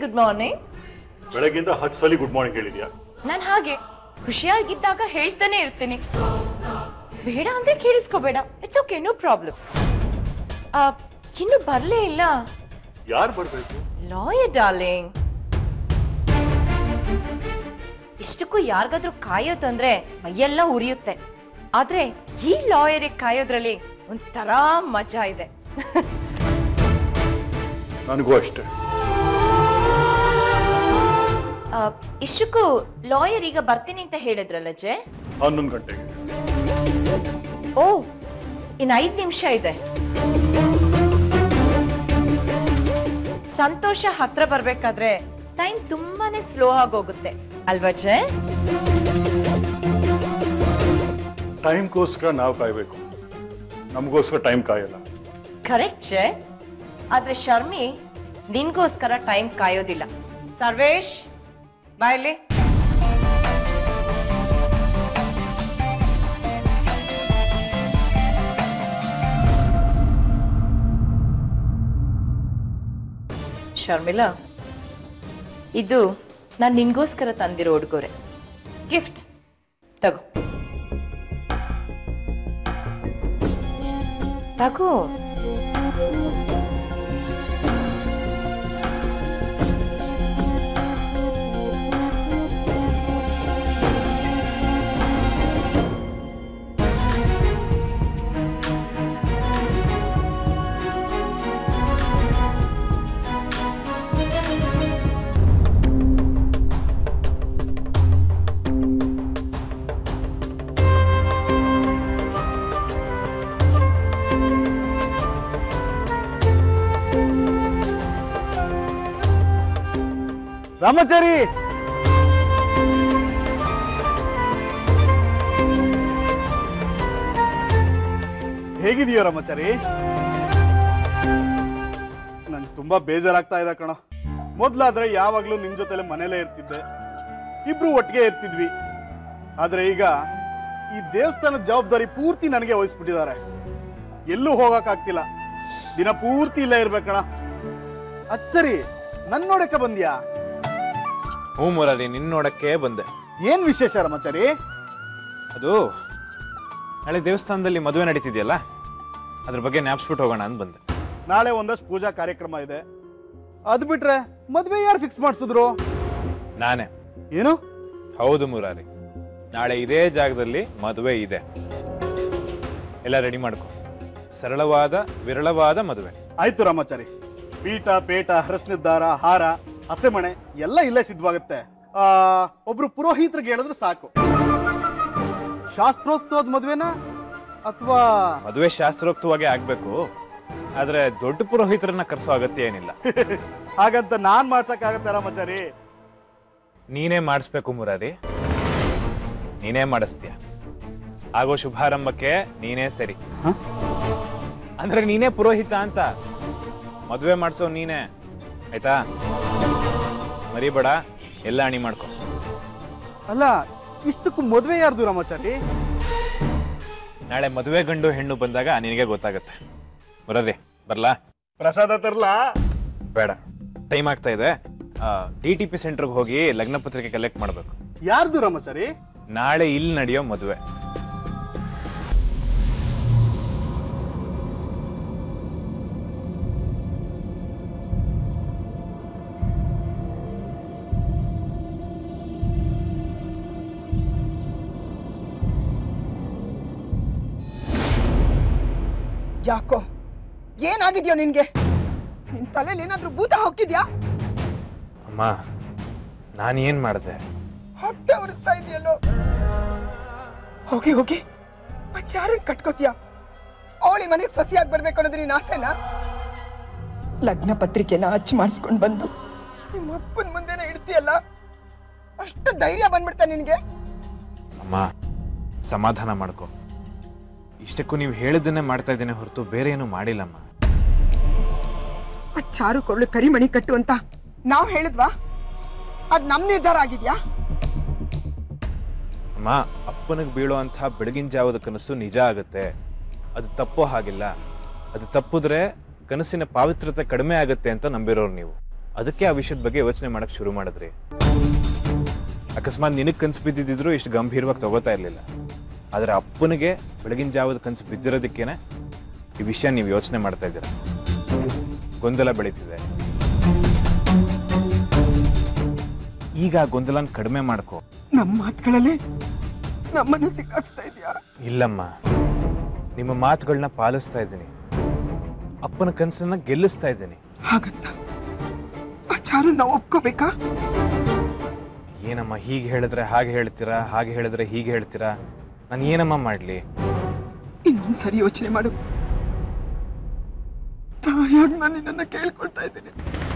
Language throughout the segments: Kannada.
ಗುಡ್ ಮಾರ್ನಿಂಗ್ ಬೆಳಗ್ಗಿಂದ ಹತ್ತು ಸಲ ಗುಡ್ ಮಾರ್ನಿಂಗ್ ಹೇಳಿದ್ಯಾ ನಾನು ಹಾಗೆ ಖುಷಿಯಾಗಿದ್ದಾಗ ಹೇಳ್ತಾನೆ ಇರ್ತೀನಿ ಬೇಡ ಅಂದ್ರೆ ಕೇಳಿಸ್ಕೋಬೇಡ ಇಟ್ಸ್ ಓಕೆ ನೋ ಪ್ರಾಬ್ಲಮ್ ಇನ್ನು ಬರಲೇ ಇಲ್ಲ ಯಾರು ಬರಬೇಕು ಲಾಯರ್ ಡಾರ್ಲಿಂಗ್ ಇಷ್ಟಕ್ಕೂ ಯಾರಿಗಾದ್ರೂ ಕಾಯೋದಂದ್ರೆ ಮೈಯೆಲ್ಲ ಉರಿಯುತ್ತೆ ಆದ್ರೆ ಈ ಲಾಯರಿಗೆ ಕಾಯೋದ್ರಲ್ಲಿ ಒಂಥರ ಮಜಾ ಇದೆ ನನಗೂ ಅಷ್ಟೇ ಆ, ಇಷ್ಟಕ್ಕೂ ಲಾಯರ್ ಈಗ ಬರ್ತೀನಿ ಅಂತ ಹೇಳಿದ್ರಲ್ಲ ಜೆ ಹನ್ನೊಂದು ಗಂಟೆಗೆ ಓ ಇನ್ನು ಐದು ನಿಮಿಷ ಇದೆ ಸಂತೋಷ ಹತ್ರ ಬರ್ಬೇಕಾದ್ರೆ ಟೈಮ್ ತುಂಬಾನೇ ಸ್ಲೋ ಆಗೋಗುತ್ತೆ ಅಲ್ವಾ ಜೆ ಟೈಮ್ಗೋಸ್ಕರ ನಾವು ಕಾಯಬೇಕು ನಮಗೋಸ್ಕರ ಟೈಮ್ ಕಾಯಲ್ಲ ಕರೆಕ್ಟ್ ಜೆ ಆದ್ರೆ ಶರ್ಮಿ ನಿನ್ಗೋಸ್ಕರ ಟೈಮ್ ಕಾಯೋದಿಲ್ಲ ಸರ್ವೇಶ್ ಬಾಯ್ಲಿ ಶರ್ಮಿಳಾ ಇದು ನಾನು ನಿನ್ಗೋಸ್ಕರ ತಂದಿರೋ ಉಡುಗೊರೆ ಗಿಫ್ಟ್ ತಗೋ ತಗೋ ರಾಮಾಚಾರಿ ಹೇಗಿದೆಯೋ ರಾಮಾಚಾರಿ ನನ್ ತುಂಬಾ ಬೇಜಾರಾಗ್ತಾ ಇದೆ ಕಣ ಮೊದ್ಲಾದ್ರೆ ಯಾವಾಗ್ಲೂ ನಿನ್ ಜೊತೆಲೆ ಮನೇಲೇ ಇರ್ತಿದ್ದೆ ಇಬ್ರು ಒಟ್ಟಿಗೆ ಇರ್ತಿದ್ವಿ ಆದ್ರೆ ಈಗ ಈ ದೇವಸ್ಥಾನದ ಜವಾಬ್ದಾರಿ ಪೂರ್ತಿ ನನಗೆ ವಹಿಸ್ಬಿಟ್ಟಿದ್ದಾರೆ ಎಲ್ಲೂ ಹೋಗಕ್ಕಾಗ್ತಿಲ್ಲ ದಿನ ಪೂರ್ತಿ ಇಲ್ಲೇ ಇರ್ಬೇಕಣ ಅದ್ ಸರಿ ನನ್ ನೋಡಕ್ಕೆ ಬಂದ್ಯಾ ಹ್ಞೂ ಮುರಾರಿ ನಿನ್ನ ನೋಡಕ್ಕೆ ಬಂದೆ ಏನ್ ವಿಶೇಷ ರಾಮಾಚಾರಿ ಅದು ನಾಳೆ ದೇವಸ್ಥಾನದಲ್ಲಿ ಮದುವೆ ನಡೀತಿದೆಯಲ್ಲ ಅದ್ರ ಬಗ್ಗೆ ಜ್ಞಾಪಿಸ್ಬಿಟ್ಟು ಹೋಗೋಣ ಅಂತ ಬಂದೆ ನಾಳೆ ಒಂದಷ್ಟು ಪೂಜಾ ಕಾರ್ಯಕ್ರಮ ಇದೆ ಅದ್ ಬಿಟ್ರೆ ಮದ್ವೆ ಯಾರು ಫಿಕ್ಸ್ ಮಾಡಿಸಿದ್ರು ನಾನೇ ಏನು ಹೌದು ಮುರಾರಿ ನಾಳೆ ಇದೇ ಜಾಗದಲ್ಲಿ ಮದುವೆ ಇದೆ ಎಲ್ಲ ರೆಡಿ ಮಾಡ್ಕೊ ಸರಳವಾದ ವಿರಳವಾದ ಮದುವೆ ಆಯ್ತು ರಾಮಾಚಾರಿ ಪೀಠ ಪೇಟ ಹರಸ್ನಿದ್ದಾರ ಹಾರ ಹಸೆಮಣೆ ಎಲ್ಲ ಇಲ್ಲೇ ಸಿದ್ಧವಾಗುತ್ತೆ ಆ ಒಬ್ರು ಪುರೋಹಿತರಿಗೆ ಹೇಳಿದ್ರೆ ಸಾಕು ಶಾಸ್ತ್ರೋತ್ಸವದ ಮದ್ವೆನಾ ಅಥವಾ ಮದುವೆ ಶಾಸ್ತ್ರೋಕ್ತವಾಗಿ ಆಗ್ಬೇಕು ಆದ್ರೆ ದೊಡ್ಡ ಪುರೋಹಿತರನ್ನ ಕರೆಸೋ ಅಗತ್ಯ ಏನಿಲ್ಲ ಹಾಗಂತ ನಾನ್ ಮಾಡ್ಸಕ್ಕಾಗತ್ತೆ ರಾಮಾಚಾರಿ ನೀನೇ ಮಾಡಿಸ್ಬೇಕು ಮುರಾರಿ ನೀನೇ ಮಾಡಿಸ್ತೀಯ ಆಗೋ ಶುಭಾರಂಭಕ್ಕೆ ನೀನೇ ಸರಿ ಹ? ಅಂದ್ರೆ ನೀನೇ ಪುರೋಹಿತ ಅಂತ ಮದುವೆ ಮಾಡಿಸೋ ನೀನೇ ಆಯ್ತಾ ಮರಿಬೇಡ ಎಲ್ಲ ಅಣಿ ಮಾಡ್ಕೊ ಅಲ್ಲ ಇಷ್ಟಕ್ಕೂ ಮದ್ವೆ ಯಾರ್ದು ರಾಮಾಚಾರಿ ನಾಳೆ ಮದುವೆ ಗಂಡು ಹೆಣ್ಣು ಬಂದಾಗ ನಿನಗೆ ಗೊತ್ತಾಗತ್ತೆ ಮುರಾರಿ ಬರ್ಲಾ ಪ್ರಸಾದ ತರ್ಲಾ ಬೇಡ ಟೈಮ್ ಆಗ್ತಾ ಇದೆ ಡಿ ಟಿ ಪಿ ಸೆಂಟರ್ಗೆ ಹೋಗಿ ಲಗ್ನ ಪತ್ರಿಕೆ ಕಲೆಕ್ಟ್ ಮಾಡಬೇಕು ಯಾರ್ದು ರಾಮಾಚಾರಿ ನಾಳೆ ಇಲ್ಲಿ ನಡೆಯೋ ಮದುವೆ ಯಾಕೋ ಏನಾಗಿದ್ಯೋ ನಿನ್ಗೆ ನಿನ್ ತಲೆಯಲ್ಲಿ ಏನಾದ್ರೂ ಭೂತ ಹಾಕಿದ್ಯಾ ಅಮ್ಮ ನಾನು ಏನ್ ಮಾಡಿದೆ ಹೊಟ್ಟೆ ಉರಿಸ್ತಾ ಇದೆಯಲ್ಲೋ ಹೋಗಿ ಹೋಗಿ ಆ ಚಾರನ್ ಕಟ್ಕೋತೀಯ ಅವಳಿ ಮನೆಗೆ ಸಸಿಯಾಗಿ ಬರ್ಬೇಕು ಅನ್ನೋದು ನೀನ್ ಆಸೆನಾ ಲಗ್ನ ಪತ್ರಿಕೆನ ಅಚ್ಚು ಮಾಡಿಸ್ಕೊಂಡ್ ಬಂದು ನಿಮ್ಮ ಅಪ್ಪನ ಮುಂದೆನೆ ಇಡ್ತೀಯಲ್ಲ ಅಷ್ಟು ಧೈರ್ಯ ಬಂದ್ಬಿಡ್ತಾ ನಿನ್ಗೆ ಅಮ್ಮ ಸಮಾಧಾನ ಮಾಡ್ಕೊ ಇಷ್ಟಕ್ಕೂ ನೀವು ಹೇಳಿದ್ದನ್ನೇ ಮಾಡ್ತಾ ಇದ್ದೇನೆ ಹೊರತು ಬೇರೆ ಏನು ಮಾಡಿಲ್ಲಮ್ಮ ಆ ಚಾರು ಕೊರಳು ಕರಿಮಣಿ ಕಟ್ಟು ಅಂತ ನಾವ್ ಹೇಳಿದ್ವಾ ಅದ್ ನಮ್ ನಿರ್ಧಾರ ಆಗಿದ್ಯಾ ಅಮ್ಮ ಅಪ್ಪನಿಗೆ ಬೀಳುವಂಥ ಬೆಳಗಿನ ಜಾವದ ಕನಸು ನಿಜ ಆಗುತ್ತೆ ಅದು ತಪ್ಪೋ ಹಾಗಿಲ್ಲ ಅದು ತಪ್ಪಿದ್ರೆ ಕನಸಿನ ಪಾವಿತ್ರತೆ ಕಡಿಮೆ ಆಗುತ್ತೆ ಅಂತ ನಂಬಿರೋರು ನೀವು ಅದಕ್ಕೆ ಆ ವಿಷಯದ ಬಗ್ಗೆ ಯೋಚನೆ ಮಾಡಕ್ ಶುರು ಮಾಡಿದ್ರಿ ಅಕಸ್ಮಾತ್ ನಿನಗೆ ಕನ್ಸು ಬಿದ್ದಿದ್ರು ಇಷ್ಟು ಗಂಭೀರವಾಗಿ ತಗೋತಾ ಇರಲಿಲ್ಲ ಆದರೆ ಅಪ್ಪನಿಗೆ ಬೆಳಗಿನ ಜಾವದ ಕನಸು ಬಿದ್ದಿರೋದಕ್ಕೇನೆ ಈ ವಿಷಯ ನೀವು ಯೋಚನೆ ಮಾಡ್ತಾ ಇದ್ದೀರ ಗೊಂದಲ ಬೆಳೀತಿದೆ ಈಗ ಆ ಗೊಂದಲನ ಕಡಿಮೆ ಮಾಡ್ಕೋ ನಮ್ಮ ಮಾತುಗಳಲ್ಲಿ ನಮ್ಮನ್ನ ಸಿಕ್ಕಾಕ್ಸ್ತಾ ಇದೆಯಾ ಇಲ್ಲಮ್ಮ ನಿಮ್ಮ ಮಾತುಗಳನ್ನ ಪಾಲಿಸ್ತಾ ಇದ್ದೀನಿ ಅಪ್ಪನ ಕನಸನ್ನ ಗೆಲ್ಲಿಸ್ತಾ ಇದ್ದೀನಿ ಹಾಗಂತ ಆ ಚಾರು ನಾವು ಒಪ್ಕೋಬೇಕಾ ಏನಮ್ಮ ಹೀಗೆ ಹೇಳಿದ್ರೆ ಹಾಗೆ ಹೇಳ್ತೀರಾ ಹಾಗೆ ಹೇಳಿದ್ರೆ ಹೀಗೆ ಹೇಳ್ತೀರಾ ನಾನು ಏನಮ್ಮ ಮಾಡಲಿ ಇನ್ನೊಂದ್ ಸರಿ ಯೋಚನೆ ಮಾಡು ತಾಯಾಗಿ ನಾನು ನಿನ್ನನ್ನ ಕೇಳ್ಕೊಳ್ತಾ ಇದ್ದೀನಿ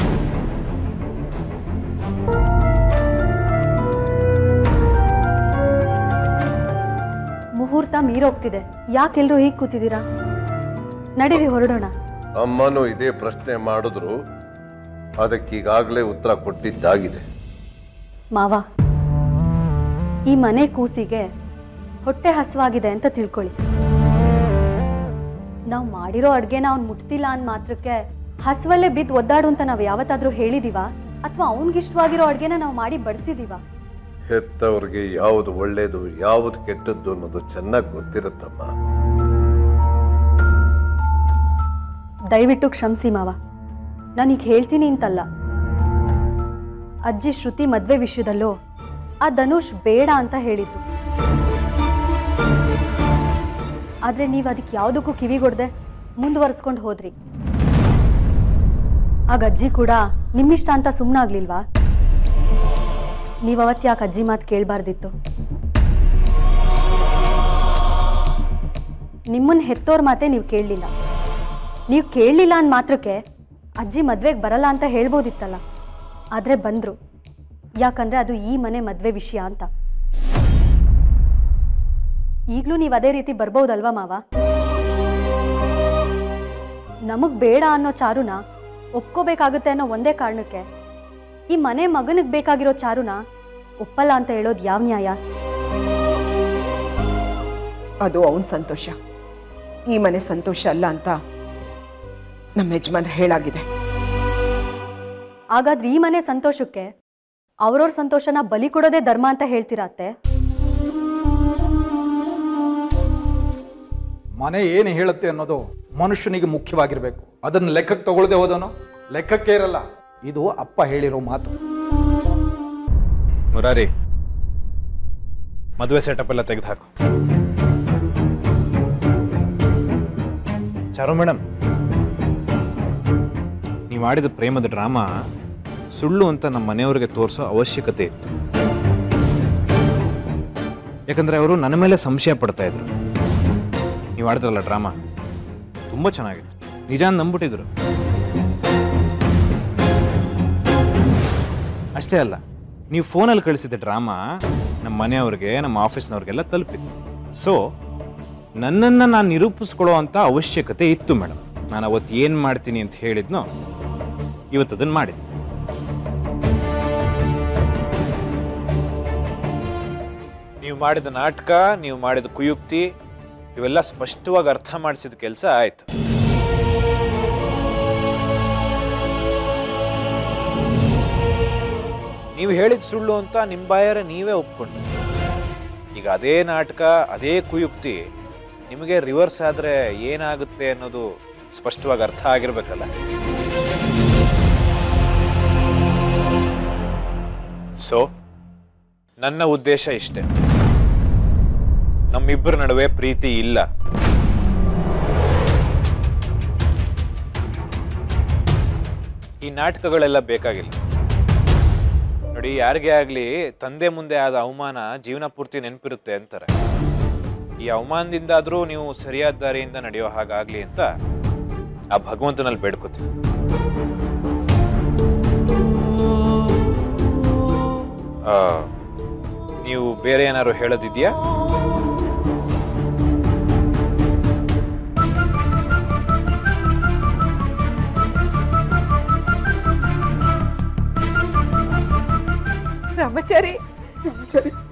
ಮುಹೂರ್ತ ಮೀರೋಗ್ತಿದೆ ಯಾಕೆಲ್ರೂ ಹೀಗೆ ಕೂತಿದ್ದೀರಾ ನಡೀರಿ ಹೊರಡೋಣ ಅಮ್ಮನೂ ಇದೇ ಪ್ರಶ್ನೆ ಮಾಡಿದ್ರು ಅದಕ್ಕೀಗಾಗಲೇ ಉತ್ತರ ಕೊಟ್ಟಿದ್ದಾಗಿದೆ ಮಾವ ಈ ಮನೆ ಕೂಸಿಗೆ ಹೊಟ್ಟೆ ಹಸುವಾಗಿದೆ ಅಂತ ತಿಳ್ಕೊಳ್ಳಿ ನಾವು ಮಾಡಿರೋ ಅಡ್ಗೆನ ಅವ್ನು ಮುಟ್ತಿಲ್ಲ ಅಂದ ಮಾತ್ರಕ್ಕೆ ಹಸುವಲ್ಲೇ ಬಿದ್ದು ಒದ್ದಾಡು ಅಂತ ನಾವು ಯಾವತ್ತಾದ್ರೂ ಹೇಳಿದೀವ ಅಥವಾ ಅವನಿಗಿಷ್ಟವಾಗಿರೋ ಅಡ್ಗೆನ ನಾವು ಮಾಡಿ ಬಡಿಸಿದೀವ ಹೆತ್ತವ್ರಿಗೆ ಯಾವುದು ಒಳ್ಳೇದು ಯಾವುದು ಕೆಟ್ಟದ್ದು ಅನ್ನೋದು ಚೆನ್ನಾಗಿ ಗೊತ್ತಿರುತ್ತಮ್ಮ ದಯವಿಟ್ಟು ಕ್ಷಮಿಸಿ ಮಾವ ನಾನೀಗ ಹೇಳ್ತೀನಿ ಅಂತಲ್ಲ ಅಜ್ಜಿ ಶ್ರುತಿ ಮದ್ವೆ ವಿಷಯದಲ್ಲೂ ಆ ಧನುಷ್ ಬೇಡ ಅಂತ ಹೇಳಿದ್ರು ಆದ್ರೆ ನೀವು ಅದಕ್ಕೆ ಯಾವುದಕ್ಕೂ ಕಿವಿಗೊಡ್ದೆ ಮುಂದುವರಿಸ್ಕೊಂಡು ಹೋದ್ರಿ ಆಗ ಅಜ್ಜಿ ಕೂಡ ನಿಮ್ಮಿಷ್ಟ ಅಂತ ಸುಮ್ಮನಾಗ್ಲಿಲ್ವಾ ನೀವು ಅವತ್ತು ಯಾಕೆ ಅಜ್ಜಿ ಮಾತು ಕೇಳಬಾರ್ದಿತ್ತು ನಿಮ್ಮನ್ನ ಹೆತ್ತೋರ್ ಮಾತೆ ನೀವು ಕೇಳಲಿಲ್ಲ ನೀವು ಕೇಳಲಿಲ್ಲ ಅಂದ ಮಾತ್ರಕ್ಕೆ ಅಜ್ಜಿ ಮದ್ವೆಗೆ ಬರಲ್ಲ ಅಂತ ಹೇಳ್ಬೋದಿತ್ತಲ್ಲ ಆದರೆ ಬಂದರು ಯಾಕಂದ್ರೆ ಅದು ಈ ಮನೆ ಮದ್ವೆ ವಿಷಯ ಅಂತ ಈಗಲೂ ನೀವು ಅದೇ ರೀತಿ ಬರ್ಬೋದಲ್ವಾ ಮಾವ ನಮಗ್ ಬೇಡ ಅನ್ನೋ ಚಾರುನ ಒಪ್ಕೋಬೇಕಾಗುತ್ತೆ ಅನ್ನೋ ಒಂದೇ ಕಾರಣಕ್ಕೆ ಈ ಮನೆ ಮಗನಿಗೆ ಬೇಕಾಗಿರೋ ಚಾರುನ ಒಪ್ಪಲ್ಲ ಅಂತ ಹೇಳೋದು ಯಾವ ನ್ಯಾಯ ಅದು ಅವನ ಸಂತೋಷ ಈ ಮನೆ ಸಂತೋಷ ಅಲ್ಲ ಅಂತ ನಮ್ಮ ಯಜಮಾನ್ರು ಹೇಳಾಗಿದೆ ಹಾಗಾದ್ರೆ ಈ ಮನೆ ಸಂತೋಷಕ್ಕೆ ಅವ್ರವ್ರ ಸಂತೋಷನ ಬಲಿ ಕೊಡೋದೇ ಧರ್ಮ ಅಂತ ಹೇಳ್ತೀರಾ ಅತ್ತೆ ಮನೆ ಏನು ಹೇಳುತ್ತೆ ಅನ್ನೋದು ಮನುಷ್ಯನಿಗೆ ಮುಖ್ಯವಾಗಿರಬೇಕು ಅದನ್ನು ಲೆಕ್ಕಕ್ಕೆ ತಗೊಳ್ಳದೆ ಹೋದನು ಲೆಕ್ಕಕ್ಕೆ ಇರಲ್ಲ ಇದು ಅಪ್ಪ ಹೇಳಿರೋ ಮಾತು ಮುರಾರಿ ಮದುವೆ ಸೆಟಪ್ ಎಲ್ಲ ತೆಗೆದು ಹಾಕು ಚಾರು ಮೇಡಮ್ ನೀವು ಆಡಿದ ಪ್ರೇಮದ ಡ್ರಾಮಾ ಸುಳ್ಳು ಅಂತ ನಮ್ಮ ಮನೆಯವರಿಗೆ ತೋರಿಸೋ ಅವಶ್ಯಕತೆ ಇತ್ತು ಯಾಕಂದ್ರೆ ಅವರು ನನ್ನ ಮೇಲೆ ಸಂಶಯ ಪಡ್ತಾ ಇದ್ರು ನೀವು ಆಡಿದ್ರಲ್ಲ ಡ್ರಾಮಾ ತುಂಬ ಚೆನ್ನಾಗಿತ್ತು ನಿಜ ನಂಬಿಟ್ಟಿದ್ರು ಅಷ್ಟೇ ಅಲ್ಲ ನೀವು ಫೋನಲ್ಲಿ ಕಳಿಸಿದ ಡ್ರಾಮಾ ನಮ್ಮ ಮನೆಯವ್ರಿಗೆ ನಮ್ಮ ಆಫೀಸ್ನವ್ರಿಗೆಲ್ಲ ತಲುಪಿತ್ತು ಸೊ ನನ್ನನ್ನು ನಾನು ನಿರೂಪಿಸ್ಕೊಳ್ಳೋ ಅಂಥ ಅವಶ್ಯಕತೆ ಇತ್ತು ಮೇಡಮ್ ನಾನು ಅವತ್ತು ಏನು ಮಾಡ್ತೀನಿ ಅಂತ ಹೇಳಿದ್ನೋ ಇವತ್ತು ಅದನ್ನು ಮಾಡಿದ್ದೆ ನೀವು ಮಾಡಿದ ನಾಟಕ ನೀವು ಮಾಡಿದ ಕುಯುಕ್ತಿ ಇವೆಲ್ಲ ಸ್ಪಷ್ಟವಾಗಿ ಅರ್ಥ ಮಾಡಿಸಿದ ಕೆಲಸ ಆಯಿತು ನೀವು ಹೇಳಿದ ಸುಳ್ಳು ಅಂತ ನಿಮ್ಮ ಬಾಯಾರೆ ನೀವೇ ಒಪ್ಕೊಂಡ್ರಿ ಈಗ ಅದೇ ನಾಟಕ ಅದೇ ಕುಯುಕ್ತಿ ನಿಮಗೆ ರಿವರ್ಸ್ ಆದರೆ ಏನಾಗುತ್ತೆ ಅನ್ನೋದು ಸ್ಪಷ್ಟವಾಗಿ ಅರ್ಥ ಆಗಿರ್ಬೇಕಲ್ಲ ಸೊ ನನ್ನ ಉದ್ದೇಶ ಇಷ್ಟೇ ನಮ್ಮಿಬ್ಬರ ನಡುವೆ ಪ್ರೀತಿ ಇಲ್ಲ ಈ ನಾಟಕಗಳೆಲ್ಲ ಬೇಕಾಗಿಲ್ಲ ನೋಡಿ ಯಾರಿಗೇ ಆಗಲಿ ತಂದೆ ಮುಂದೆ ಆದ ಅವಮಾನ ಜೀವನ ಪೂರ್ತಿ ನೆನಪಿರುತ್ತೆ ಅಂತಾರೆ ಈ ಅವಮಾನದಿಂದಾದರೂ ನೀವು ಸರಿಯಾದ ದಾರಿಯಿಂದ ನಡೆಯೋ ಹಾಗಾಗ್ಲಿ ಅಂತ ಆ ಭಗವಂತನಲ್ಲಿ ಬೇಡ್ಕೋತೀವಿ ಆ, ನೀವು ಬೇರೆ ಏನಾದ್ರು ಹೇಳೋದಿದ್ಯಾ ರಾಮಚಾರಿ ಸರಿ